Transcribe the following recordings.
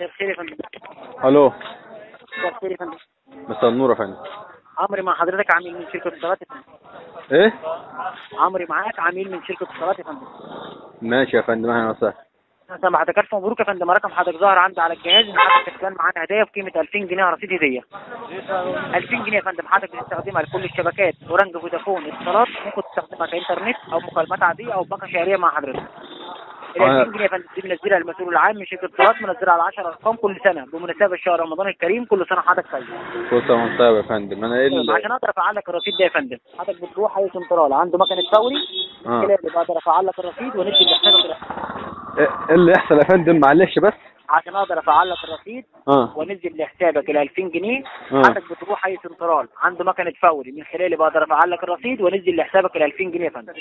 مساء الخير يا فندم الو مساء الخير يا فندم مساء النور يا فندم عمري مع حضرتك عميل من شركة اتصالات يا فندم ايه عمري معاك عميل من شركة اتصالات يا فندم ماشي يا فندم اهلا وسهلا سامحتك ألف مبروك يا فندم رقم حضرتك ظهر عندي على الجهاز إن حضرتك كان معانا هدايا بقيمة 2000 جنيه رصيد هدية 2000 جنيه يا فندم حضرتك بتستخدمها لكل الشبكات اورنج فودافون اتصالات ممكن تستخدمها كإنترنت أو مكالمات عادية أو باقة شهرية مع حضرتك ال أنا- 2000 جنيه يا فندم دي منزلها المسؤول العام من شركة اتصالات منزلها على 10 أرقام كل سنة بمناسبة شهر رمضان الكريم كل سنة حضرتك طيب كل سنه وانت طيب يا فندم انا ايه طيب، ال- عشان اقدر افعل لك الرصيد ده يا فندم حضرتك بتروح اي سنترال عنده مكنه فوري اه كده اللي بقدر افعل لك الرصيد وندي لحسابك ايه إيه اللي يحصل يا فندم معلش بس عشان اقدر افعل لك الرصيد اه وننزل لحسابك ال 2000 جنيه آه. حضرتك بتروح اي سنترال عنده مكنه فوري من خلالي بقدر افعل لك الرصيد وننزل لحسابك ال 2000 جنيه يا فندم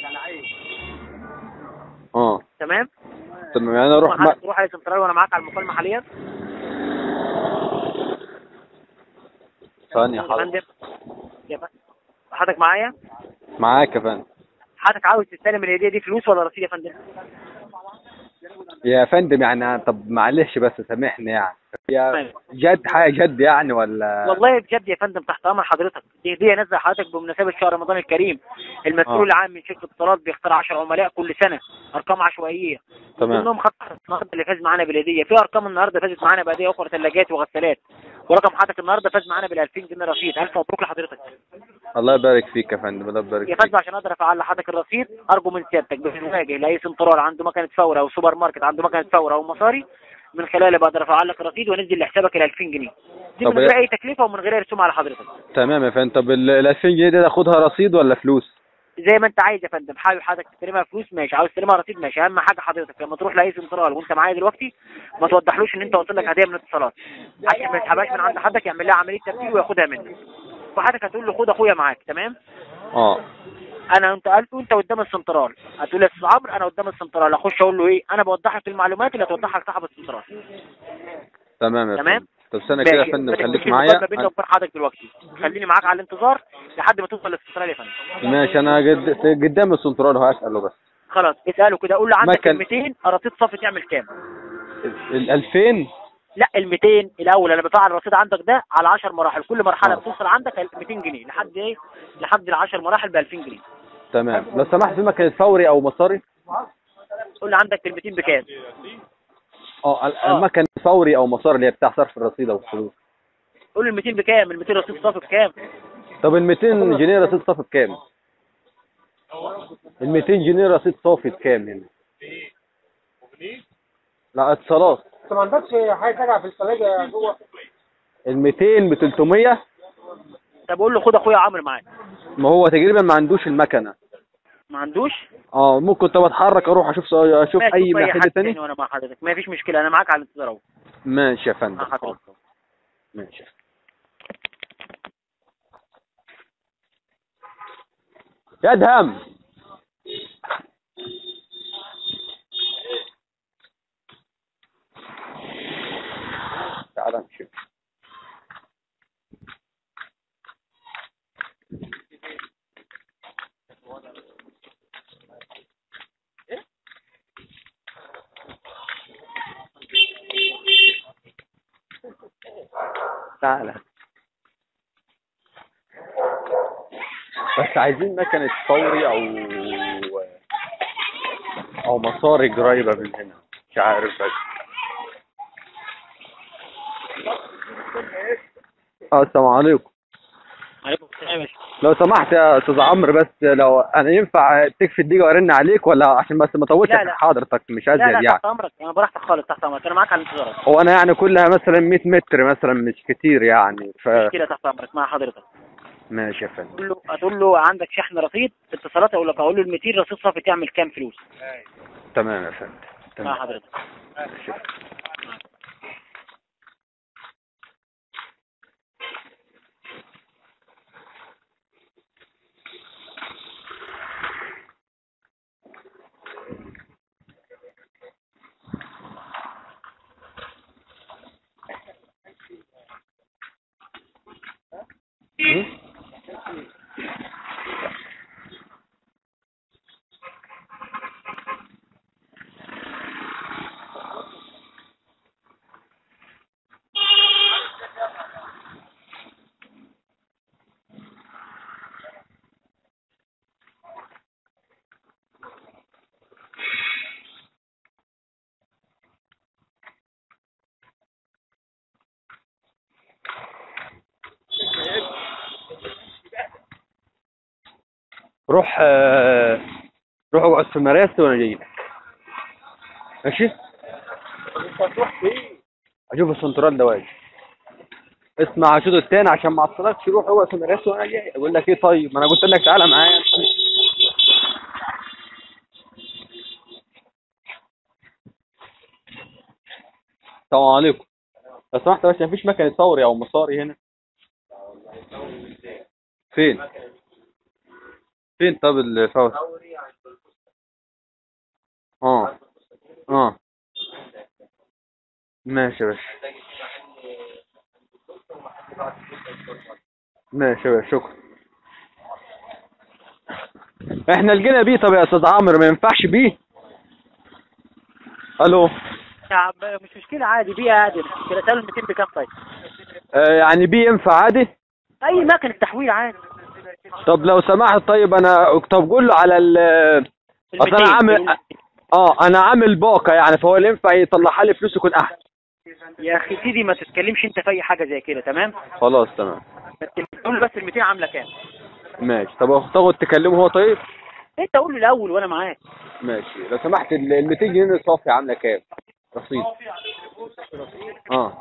اه تمام تمام يعني انا اروح ما... حضرتك تروح اي سنترال وانا معاك على المكالمه حاليا ثانيه يا حضرتك فندم يا فندم حضرتك معايا معاك يا فندم حضرتك عاوز تستلم الهديه دي فلوس ولا رصيد يا فندم يا فندم يعني طب معلش بس سامحني يعني يا جد حاجه جد يعني ولا والله بجد يا فندم تحت امر حضرتك دي هديه نازله حضرتك بمناسبه شهر رمضان الكريم المسؤول آه. العام من شركه اتصالات بيختار 10 عملاء كل سنه ارقام عشوائيه تمام. منهم خط النهارده اللي فاز معانا بالهديه في ارقام النهارده فازت معانا بهديه اخرى ثلاجات وغسالات ورقم حضرتك النهارده فاز معانا بال 2000 جنيه رصيد الف مبروك لحضرتك الله يبارك فيك يا فندم الله يبارك يا فيك فندم عشان اقدر افعل لحضرتك الرصيد ارجو من سيادتك بالمواجه لاي سنترال عنده مكنه فورة او سوبر ماركت عنده مكنه فورة او مصاري من خلالي بقدر افعل لك الرصيد وانزل لحسابك ال 2000 جنيه دي طب من غير إيه؟ اي تكلفه ومن غير اي رسوم على حضرتك تمام يا فندم طب ال ال 2000 جنيه دي اخدها رصيد ولا فلوس زي ما انت عايز يا فندم حابب حضرتك تستلمها فلوس ماشي عاوز تستلمها رصيد ماشي اهم حاجه حضرتك لما تروح لاي سنترال وانت معايا دلوقتي ما توضحلوش ان انت وصل لك هديه من اتصالات عشان ما يسحبهاش من عند حضرتك يعمل لها عمليه تبديل وياخدها منك فحضرتك هتقول له خد اخويا معاك تمام اه انا انت قلت وانت قدام السنترال هتقول يا استاذ عمرو انا قدام السنترال اخش اقول له ايه انا بوضح لك المعلومات اللي هتوضحها لك صاحب السنترال تمام يا تمام. فندم طب استنى كده يا ماشي. فندم بس خليك في معايا مقابلة بيننا وبين حضرتك دلوقتي خليني معاك على الانتظار لحد ما توصل للسنترال يا فندم ماشي انا قد... قدام السنترال اهو هسأله بس خلاص اساله كده قول له عندك مكن. ال 200 رصيد صافي تعمل كام ال 2000 لا ال 200 الاول انا بفعل الرصيد عندك ده على 10 مراحل كل مرحله آه. بتوصل عندك ال 200 جنيه لحد ايه لحد ال 10 مراحل ب 2000 جنيه تمام لو سمحت في مكان فوري او مصاري قول له عندك ال 200 بكام اه ال- آه. المكن فوري او مصاري اللي هي بتاع صرف الرصيد او الفلوس قول له ال 200 بكام ال 200 رصيد صافي بكام طب ال 200 جنيه رصيد صافي بكام؟ ال 200 جنيه رصيد صافي بكام هنا؟ لا اتصالات انت ما عندكش حاجه تجع في الثلاجه جوه ال 200 ب 300 طب قول له خد اخويا عمرو معاك ما هو تقريبا ما عندوش المكنه ما عندوش اه ممكن طب اتحرك اروح اشوف سؤال- اشوف ماشي، اي شوف محل حد تاني وانا مع حضرتك ما فيش مشكله انا معاك على الانتظار اهو ماشي يا فندم مع حضرتك ماشي يا ادهم تعال نشوف تعال بس عايزين مكنة فوري او او مصاري قريبة من هنا مش عارف بس اه السلام عليكم عليكم السلام يا باشا لو سمحت يا استاذ عمرو بس لو انا ينفع تكفي الدقيقة وارن عليك ولا عشان بس ما اطولش لا، في لا. حضرتك مش لا ازيد لا يعني تحت امرك انا براحتك خالص تحت امرك انا معاك على الانتظار أهو. هو انا يعني كلها مثلا 100 متر مثلا مش كتير يعني ف مشكله تحت امرك مع حضرتك ماشي يا فندم تقول له هتقول له عندك شحن رصيد اتصالات اقول لك اقول له ال 200 رصيد صافي تعمل كام فلوس تمام يا فندم مع تمام حضرتك ماشي. Hmm? روح آه، روح اقعد في مراسي وانا جاي لك ماشي انت هتروح فين؟ اشوف السنترال ده واجي اسمع شوط التاني عشان ما اعطلكش روح اقعد في مراسي وانا جاي اقول لك ايه طيب ما انا قلت لك تعالى معايا السلام عليكم لو سمحت بس مفيش مكنة ثوري او مصاري هنا فين فين طب الفور اه اه ماشي يا باشا ماشي يا باشا شكرا احنا لقينا بيه طب يا استاذ عمرو ما ينفعش بيه الو يا عم مش مشكلة عادي بيها عادي مش مشكلة سألوا ال 200 بكام طيب آه يعني بيه ينفع عادي أي مكنة تحويل عادي طب لو سمحت طيب انا طب قول له على ال ال اصل انا 200 عامل اه انا عامل باقه يعني فهو اللي ينفع يطلعها لي فلوس يكون احسن يا أخي سيدي ما تتكلمش أنت في أي حاجة زي كده تمام خلاص تمام بس قول له بس ال 200 عاملة كام ماشي طب تاخد تكلمه هو طيب أنت قول له الأول وأنا معاك ماشي لو سمحت ال ال 200 جنيه الصافي عامله كام رصيد اه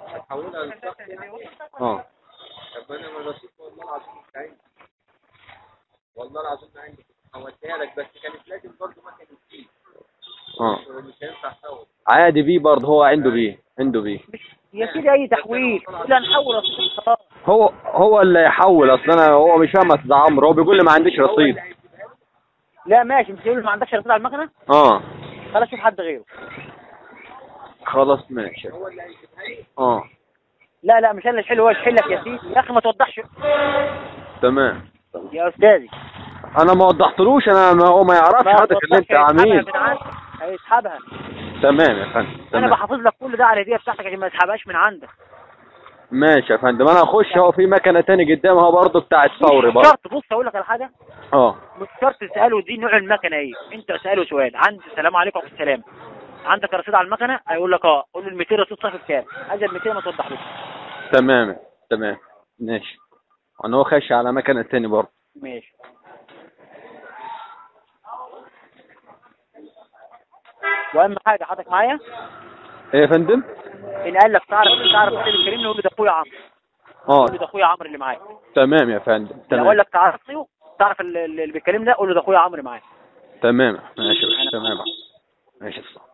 اه طب انا ما رصيد والله العظيم مش عندي والله العظيم ما عندي عملتها لك بس كانت لازم برضه ما كانت فيه اه مش هينفع صور عادي بيه برضه هو عنده بيه عنده بيه يا سيدي أي تحويل لا نحول رصيد خلاص هو هو اللي يحول اصل انا هو مش فاهم يا استاذ عمرو هو بيقول لي ما عنديش رصيد لا ماشي مش يقول له ما عندكش رصيد على المكنة اه خلاص شوف حد غيره خلاص ماشي اه لا لا مش انا اللي اشحله هو يشحلك يا سيدي يا اخي ما توضحش تمام يا استاذي انا ما وضحتلوش انا ما هو ما يعرفش ما حضرتك اللي انت توضحش، هيسحبها عميل من عندك. هيسحبها تمام يا فندم انا تمام بحافظ لك كل ده على الهديه بتاعتك عشان ما يسحبهاش من عندك ماشي يا فندم انا هخش هو في مكنه تاني قدام اهو برضه بتاعت فوري مش برضه شرط بص اقول لك على حاجه اه مش شرط تساله دي نوع المكنه ايه انت اساله سؤال عندي السلام عليكم وعليكم السلام عندك رصيد على المكنه هيقول لك اه قول له ال 200 رصيد صافي بكام عايز ال 200 ما توضحلوش تمام تمام ماشي انا هو خش على مكنه تاني برضه ماشي واهم حاجه حضرتك معايا ايه يا فندم ان قال لك تعرف تعرف السيد الكريم نقول له ده اخويا عمرو اه قول له ده اخويا عمرو اللي معايا تمام يا فندم لو تمام قال لك تعرفه تعرف ال- ال- اللي بيتكلم ده قول له ده اخويا عمرو معايا تمام ماشي يا باشا تمام ماشي يا أستاذ.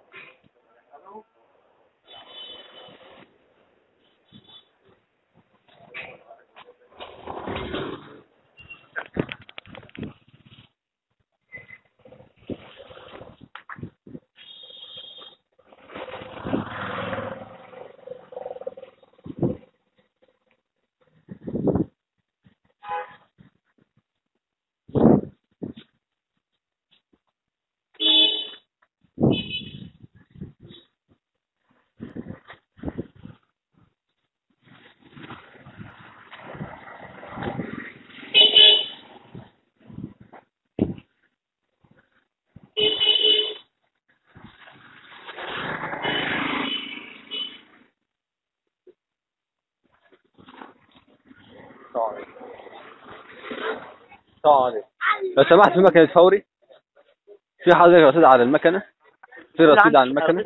السلام عليكم لو سمحت في مكنة فوري في حضرتك رصيد على المكنة في رصيد على المكنة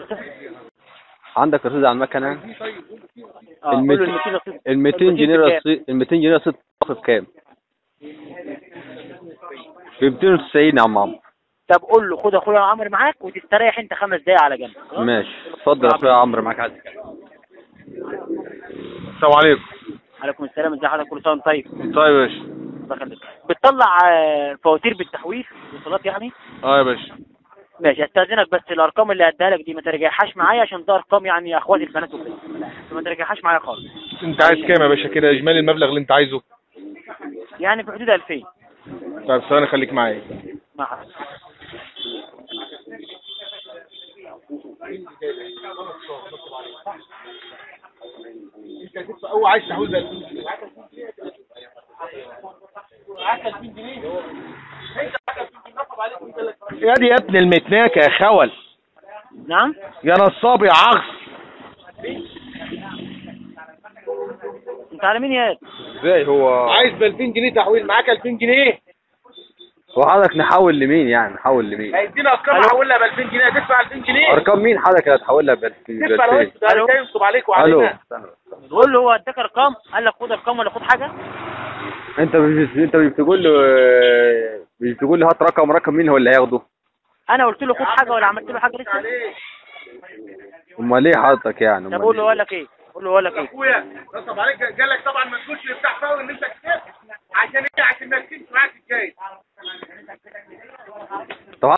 عندك رصيد على المكنة اه الميت- قول له ال 200 رصيد ال 200 جنيه رصيد ال 200 جنيه رصيد صافي بكام؟ ب 290 يا عم عمرو طب قول له خد اخويا عمرو معاك وتستريح انت خمس دقايق على جنب خلاص؟ ماشي اتفضل يا اخويا عمرو معاك عايز السلام عليكم عليكم السلام ازي حضرتك كل سنه وانت طيب طيب يا باشا الله يخليك بتطلع آه، فواتير بالتحويل وصولات يعني اه يا باشا ماشي استاذنك بس الارقام اللي هديها لك دي ما ترجعهاش معايا عشان ده ارقام يعني اخواتي البنات وكده فما ترجعهاش معايا خالص انت عايز كام يا باشا كده اجمالي المبلغ اللي انت عايزه يعني في حدود 2000 طيب ثواني خليك معايا مع حضرتك. هو عايز تحويل ده يا دي يا ابن المتناكة يا خول نعم يا نصاب يا عغص انت على مين يا ازاي هو عايز ب 2000 جنيه تحويل معاك 2000 جنيه هو حضرتك نحول لمين يعني نحول لمين هيدينا ارقام حولها ب 2000 جنيه هتدفع 2000 جنيه ارقام مين حضرتك اللي هتحولها ب تدفع لو انت ألو. ده ينصب عليك الو وعلينا بقول له هو اداك ارقام قال لك خد ارقام ولا خد حاجه انت مش انت مش بتقول له مش بتقول له هات رقم رقم مين هو اللي هياخده انا قلت له خد حاجه ولا عملت له حاجه لسه امال ليه حضرتك يعني طب امال قول له ليه؟ اقول لك ايه قول له اقول لك ايه اخويا نصب عليك قال لك طبعا ما تقولش افتح فاول ان انت كسبت عشان ايه عشان ما تكسبش معاك الجاي طب